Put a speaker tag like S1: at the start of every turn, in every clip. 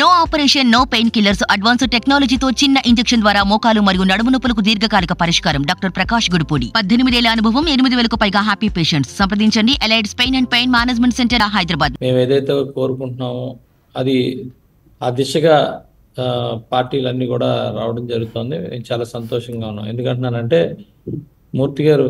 S1: no operation no pain killers advance టెక్నాలజీతో చిన్న injection ద్వారా మోకాలు మరియు నడుము నొప్పులకు దీర్ఘకాలిక పరిష్కారం డాక్టర్ ప్రకాష్ గుడిపూడి పద్దెనిమిదేళ్ల అనుభవం ఎనిమిది వేలకు పైగా హ్యాపీ పేషెంట్స్ సంప్రదించండి ఎలైడ్స్ pain and pain management centre Hyderabad
S2: మేము ఏదైతే కోరుకుంటున్నామో అది ఆ దిశగా ఆ, పార్టీలన్నీ కూడా రావడం జరుగుతుంది నేను చాలా సంతోషంగా ఉన్నాం ఎందుకంటున్నానంటే మూర్తి గారు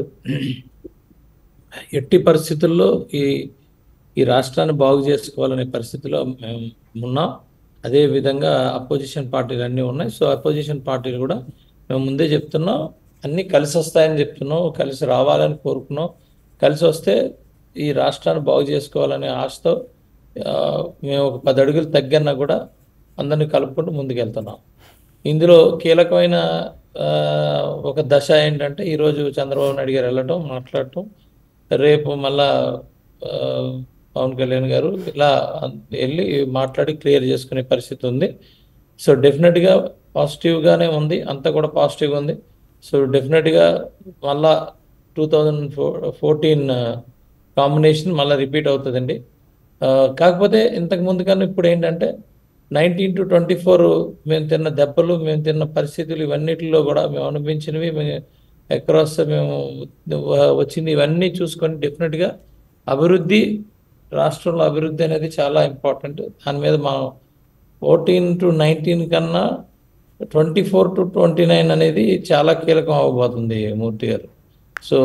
S2: ఎట్టి పరిస్థితుల్లో ఈ ఈ రాష్ట్రాన్ని బాగు చేసుకోవాలనే పరిస్థితిలో మేము ఉన్నాం అదే విధంగా అపోజిషన్ పార్టీలు అన్నీ ఉన్నాయి సో అపోజిషన్ పార్టీలు కూడా మేము ముందే చెప్తున్నాం అన్నీ కలిసి వస్తాయని చెప్తున్నాం కలిసి రావాలని కోరుకున్నాం కలిసి వస్తే ఈ రాష్ట్రాన్ని బాగు చేసుకోవాలనే ఆశతో ఆ, మేము ఒక పది అడుగులు తగ్గన్నా కూడా అందరినీ కలుపుకుంటూ ముందుకెళ్తున్నాం ఇందులో కీలకమైన ఆ, ఒక దశ ఏంటంటే ఈరోజు చంద్రబాబు నాయుడు గారు వెళ్ళటం మాట్లాడటం రేపు మళ్ళా ఆ, పవన్ కళ్యాణ్ గారు ఇలా వెళ్ళి మాట్లాడి క్లియర్ చేసుకునే పరిస్థితి ఉంది సో డెఫినెట్గా పాజిటివ్గానే ఉంది అంతా కూడా పాజిటివ్గా ఉంది సో డెఫినెట్గా మళ్ళా two thousand four fourteen combination మళ్ళీ రిపీట్ అవుతుందండి ఆ, కాకపోతే ఇంతకు ముందు కన్నా ఇప్పుడు ఏంటంటే నైన్టీన్ టు ట్వంటీ ఫోర్ మేము తిన్న దెబ్బలు మేము తిన్న పరిస్థితులు ఇవన్నిటిలో కూడా మేము అనిపించినవి మేము అక్రాస్ మేము వ- వచ్చింది ఇవన్నీ చూసుకొని డెఫినెట్గా అభివృద్ధి రాష్ట్రంలో అభివృద్ధి అనేది చాలా ఇంపార్టెంట్ దాని మీద మనం ఫోర్టీన్ టు నైన్టీన్ కన్నా twenty four to twenty nine అనేది చాలా కీలకం అవ్వబోతుంది మూర్తి గారు సో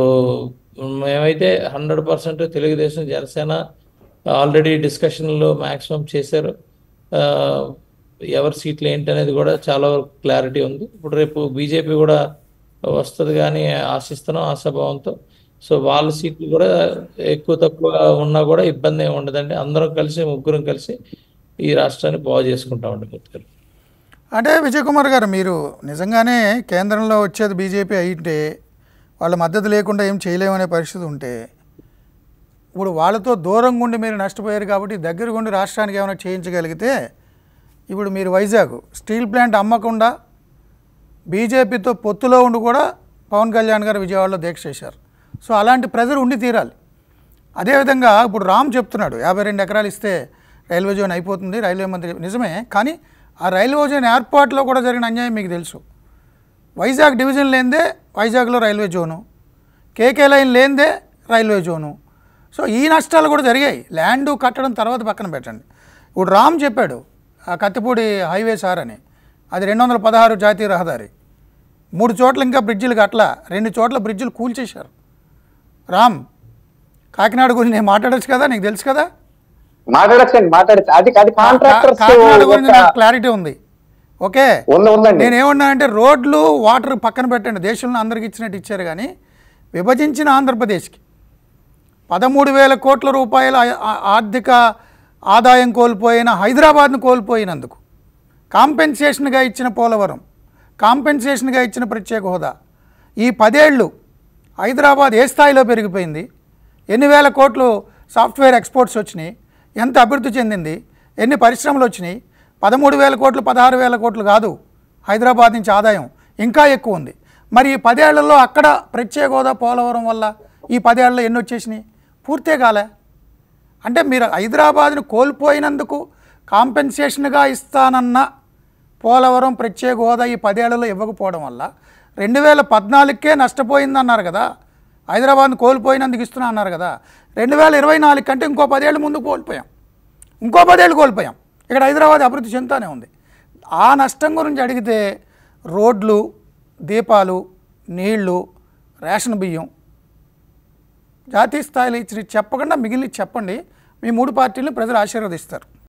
S2: మేమైతే hundred percent Telugu Desam Janasena already డిస్కషన్లో మ్యాక్సిమం చేశారు ఆ, ఎవరి సీట్లు ఏంటి అనేది కూడా చాలా వరకు క్లారిటీ ఉంది ఇప్పుడు రేపు బీజేపీ కూడా వస్తుంది కానీ ఆశిస్తున్నాం ఆశాభావంతో సో వాళ్ళ సీట్లు కూడా ఎక్కువ తక్కువ ఉన్నా కూడా ఇబ్బంది ఏమి ఉండదండి అందరం కలిసి ముగ్గురం కలిసి ఈ రాష్ట్రాన్ని బాగు చేసుకుంటామండి మూర్తి గారు
S3: అంటే విజయ్ కుమార్ గారు మీరు నిజంగానే కేంద్రంలో వచ్చేది బీజేపీ అయితే వాళ్ళ మద్దతు లేకుండా ఏం చేయలేమనే పరిస్థితి ఉంటే ఇప్పుడు వాళ్ళతో దూరంగా ఉండి మీరు నష్టపోయారు కాబట్టి దగ్గరగా ఉండి రాష్ట్రానికి ఏమైనా చేయించగలిగితే ఇప్పుడు మీరు వైజాగ్ స్టీల్ ప్లాంట్ అమ్మకుండా బీజేపీతో పొత్తులో ఉండి కూడా పవన్ కళ్యాణ్ గారు విజయవాడలో దీక్ష చేశారు సో అలాంటి ప్రెజర్ ఉండి తీరాలి అదేవిధంగా ఇప్పుడు రామ్ చెప్తున్నాడు యాభై రెండు ఎకరాలు ఇస్తే రైల్వే జోన్ అయిపోతుంది రైల్వే మంత్రి నిజమే కానీ ఆ రైల్వే జోన్ ఏర్పాటులో కూడా జరిగిన అన్యాయం మీకు తెలుసు వైజాగ్ డివిజన్ లేనిదే వైజాగ్లో రైల్వే జోను కేకే లైన్ లేనిదే రైల్వే జోను సో ఈ నష్టాలు కూడా జరిగాయి ల్యాండ్ కట్టడం తర్వాత పక్కన పెట్టండి ఇప్పుడు రామ్ చెప్పాడు ఆ కత్తిపూడి హైవే సార్ అని అది రెండు వందల పదహారు జాతీయ రహదారి మూడు చోట్ల ఇంకా బ్రిడ్జిలు కట్ల రెండు చోట్ల బ్రిడ్జిలు కూల్చేశారు రామ్ కాకినాడ గురించి నేను మాట్లాడొచ్చు కదా నీకు తెలుసు కదా
S4: మాట్లాడచ్చండి మాట్లాడచ్చు అది అది
S3: కా-
S4: కాంట్రాక్టర్స్
S3: కాకినాడ గురించి నాకు క్లారిటీ ఉంది ఓకే
S4: ఉంది ఉందండి
S3: నేను ఏమన్నానంటే రోడ్లు వాటర్ పక్కన పెట్టండి దేశంలో అందరికి ఇచ్చినట్టు ఇచ్చారు కానీ విభజించిన ఆంధ్రప్రదేశ్కి పదమూడు వేల కోట్ల రూపాయల ఆ- ఆ- ఆర్థిక ఆదాయం కోల్పోయిన హైదరాబాద్ను కోల్పోయినందుకు కాంపెన్సేషన్గా ఇచ్చిన పోలవరం కాంపెన్సేషన్గా ఇచ్చిన ప్రత్యేక హోదా ఈ పదేళ్ళు హైదరాబాద్ ఏ స్థాయిలో పెరిగిపోయింది ఎన్ని వేల కోట్లు సాఫ్ట్వేర్ ఎక్స్పోర్ట్స్ వచ్చినాయి ఎంత అభివృద్ధి చెందింది ఎన్ని పరిశ్రమలు వచ్చినాయి పదమూడు వేల కోట్లు పదహారు వేల కోట్లు కాదు హైదరాబాద్ నుంచి ఆదాయం ఇంకా ఎక్కువ ఉంది మరి ఈ పదేళ్లలో అక్కడ ప్రత్యేక హోదా పోలవరం వల్ల ఈ పదేళ్లలో ఎన్ని వచ్చేసినాయి పూర్తే కాలే అంటే మీరు హైదరాబాద్ను కోల్పోయినందుకు కాంపెన్సేషన్గా ఇస్తానన్న పోలవరం ప్రత్యేక హోదా ఈ పదేళ్లలో ఇవ్వకపోవడం వల్ల రెండు వేల పద్నాలుగుకే నష్టపోయిందన్నారు కదా హైదరాబాద్ను కోల్పోయినందుకు ఇస్తున్నా అన్నారు కదా రెండు వేల ఇరవై నాలుగు కంటే ఇంకో పదేళ్ళు ముందు కోల్పోయాం ఇంకో పదేళ్ళు కోల్పోయాం ఇక్కడ హైదరాబాద్ అభివృద్ధి చెందుతూనే ఉంది ఆ నష్టం గురించి అడిగితే రోడ్లు దీపాలు నీళ్లు రేషన్ బియ్యం జాతీయ స్థాయిలో ఇచ్చి చెప్పకుండా మిగిలిన చెప్పండి మీ మూడు పార్టీలను ప్రజలు ఆశీర్వదిస్తారు